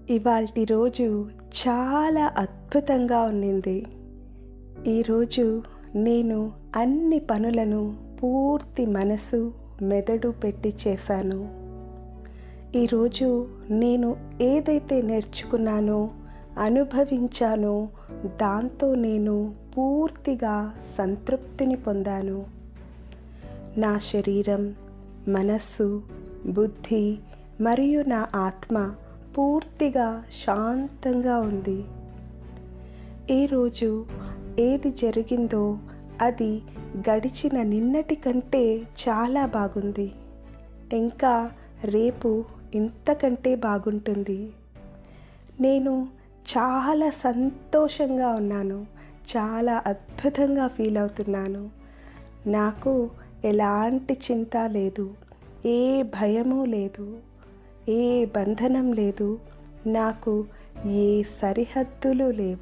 ఇవాల్టి రోజు చాలా అద్భుతంగా ఉన్నింది ఈరోజు నేను అన్ని పనులను పూర్తి మనసు మెదడు పెట్టి చేశాను ఈరోజు నేను ఏదైతే నేర్చుకున్నానో అనుభవించానో దాంతో నేను పూర్తిగా సంతృప్తిని పొందాను నా శరీరం మనస్సు బుద్ధి మరియు నా ఆత్మ పూర్తిగా శాంతంగా ఉంది ఈరోజు ఏది జరిగిందో అది గడిచిన నిన్నటి కంటే చాలా బాగుంది ఇంకా రేపు ఇంతకంటే బాగుంటుంది నేను చాలా సంతోషంగా ఉన్నాను చాలా అద్భుతంగా ఫీల్ అవుతున్నాను నాకు ఎలాంటి చింత లేదు ఏ భయము లేదు ఏ బంధనం లేదు నాకు ఏ సరిహద్దులు లేవు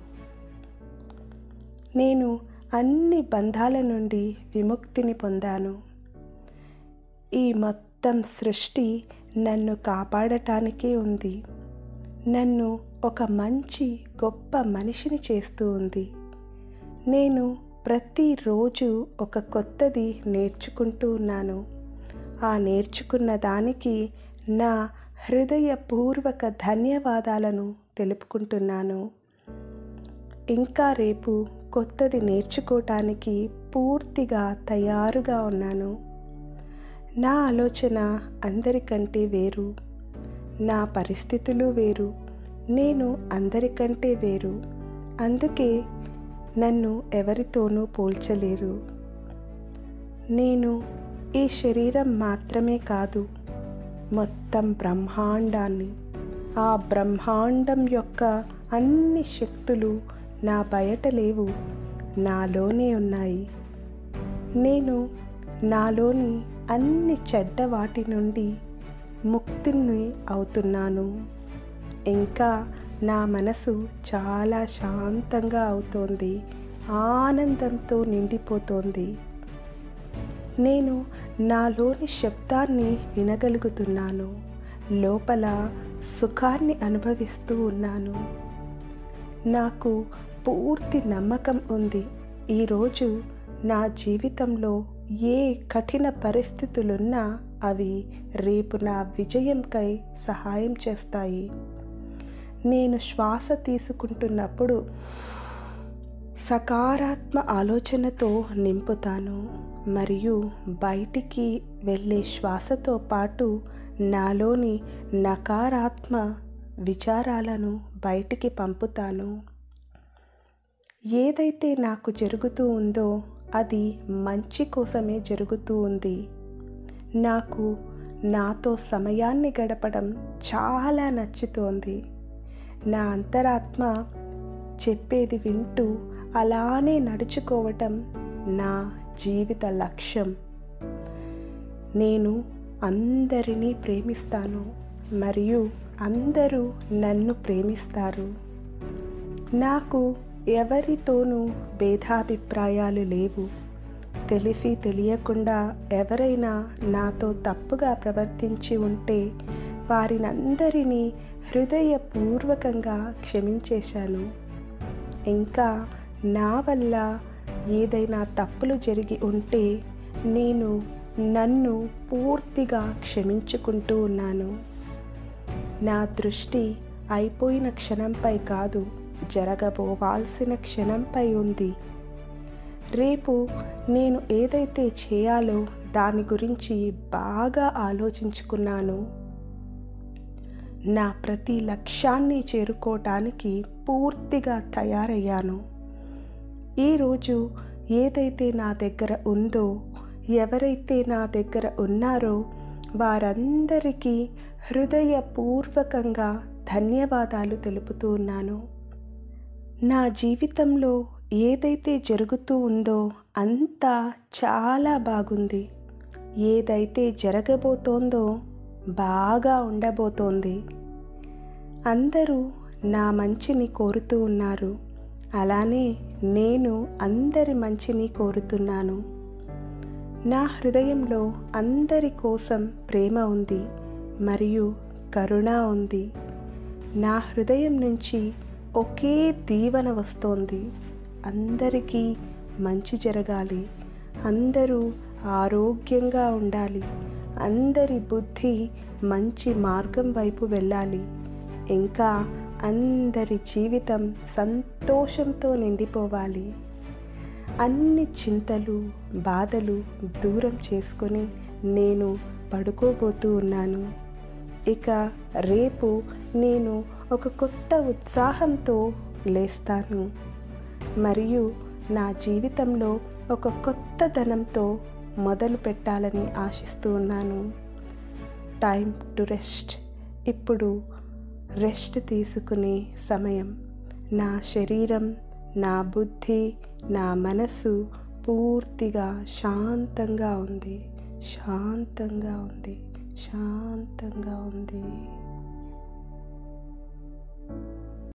నేను అన్ని బంధాల నుండి విముక్తిని పొందాను ఈ మొత్తం సృష్టి నన్ను కాపాడటానికే ఉంది నన్ను ఒక మంచి గొప్ప మనిషిని చేస్తూ ఉంది నేను ప్రతిరోజు ఒక కొత్తది నేర్చుకుంటూ ఉన్నాను ఆ నేర్చుకున్న దానికి నా హృదయపూర్వక ధన్యవాదాలను తెలుపుకుంటున్నాను ఇంకా రేపు కొత్తది నేర్చుకోవటానికి పూర్తిగా తయారుగా ఉన్నాను నా ఆలోచన అందరికంటే వేరు నా పరిస్థితులు వేరు నేను అందరికంటే వేరు అందుకే నన్ను ఎవరితోనూ పోల్చలేరు నేను ఈ శరీరం మాత్రమే కాదు మొత్తం బ్రహ్మాండాన్ని ఆ బ్రహ్మాండం యొక్క అన్ని శక్తులు నా బయట లేవు నాలోనే ఉన్నాయి నేను నాలోని అన్ని చెడ్డ వాటి నుండి ముక్తిని అవుతున్నాను ఇంకా నా మనసు చాలా శాంతంగా అవుతోంది ఆనందంతో నిండిపోతోంది నేను నాలోని శబ్దాన్ని వినగలుగుతున్నాను లోపల సుఖాన్ని అనుభవిస్తూ ఉన్నాను నాకు పూర్తి నమ్మకం ఉంది ఈరోజు నా జీవితంలో ఏ కఠిన పరిస్థితులున్నా అవి రేపు నా విజయంకై సహాయం చేస్తాయి నేను శ్వాస తీసుకుంటున్నప్పుడు సకారాత్మ ఆలోచనతో నింపుతాను మరియు బయటికి వెళ్ళే శ్వాసతో పాటు నాలోని నకారాత్మ విచారాలను బయటికి పంపుతాను ఏదైతే నాకు జరుగుతూ ఉందో అది మంచి కోసమే జరుగుతూ ఉంది నాకు నాతో సమయాన్ని గడపడం చాలా నచ్చుతోంది నా అంతరాత్మ చెప్పేది వింటూ అలానే నడుచుకోవటం నా జీవిత లక్ష్యం నేను అందరినీ ప్రేమిస్తాను మరియు అందరూ నన్ను ప్రేమిస్తారు నాకు ఎవరితోనూ భేదాభిప్రాయాలు లేవు తెలిసి తెలియకుండా ఎవరైనా నాతో తప్పుగా ప్రవర్తించి ఉంటే వారినందరినీ హృదయపూర్వకంగా క్షమించేశాను ఇంకా నా వల్ల ఏదైనా తప్పులు జరిగి ఉంటే నేను నన్ను పూర్తిగా క్షమించుకుంటూ ఉన్నాను నా దృష్టి అయిపోయిన క్షణంపై కాదు జరగబోవాల్సిన క్షణంపై ఉంది రేపు నేను ఏదైతే చేయాలో దాని గురించి బాగా ఆలోచించుకున్నాను నా ప్రతి లక్ష్యాన్ని చేరుకోవటానికి పూర్తిగా తయారయ్యాను ఈరోజు ఏదైతే నా దగ్గర ఉందో ఎవరైతే నా దగ్గర ఉన్నారో వారందరికీ హృదయపూర్వకంగా ధన్యవాదాలు తెలుపుతూ ఉన్నాను నా జీవితంలో ఏదైతే జరుగుతూ ఉందో అంతా చాలా బాగుంది ఏదైతే జరగబోతోందో బాగా ఉండబోతోంది అందరూ నా మంచిని కోరుతూ ఉన్నారు అలానే నేను అందరి మంచిని కోరుతున్నాను నా హృదయంలో అందరి కోసం ప్రేమ ఉంది మరియు కరుణ ఉంది నా హృదయం నుంచి ఒకే దీవెన వస్తోంది అందరికీ మంచి జరగాలి అందరూ ఆరోగ్యంగా ఉండాలి అందరి బుద్ధి మంచి మార్గం వైపు వెళ్ళాలి ఇంకా అందరి జీవితం సంతోషంతో నిండిపోవాలి అన్ని చింతలు బాధలు దూరం చేసుకొని నేను పడుకోబోతూ ఉన్నాను ఇక రేపు నేను ఒక కొత్త ఉత్సాహంతో లేస్తాను మరియు నా జీవితంలో ఒక కొత్త ధనంతో మొదలు పెట్టాలని ఆశిస్తూ ఉన్నాను టైం టు రెస్ట్ ఇప్పుడు రెస్ట్ తీసుకునే సమయం నా శరీరం నా బుద్ధి నా మనసు పూర్తిగా శాంతంగా ఉంది శాంతంగా ఉంది శాంతంగా ఉంది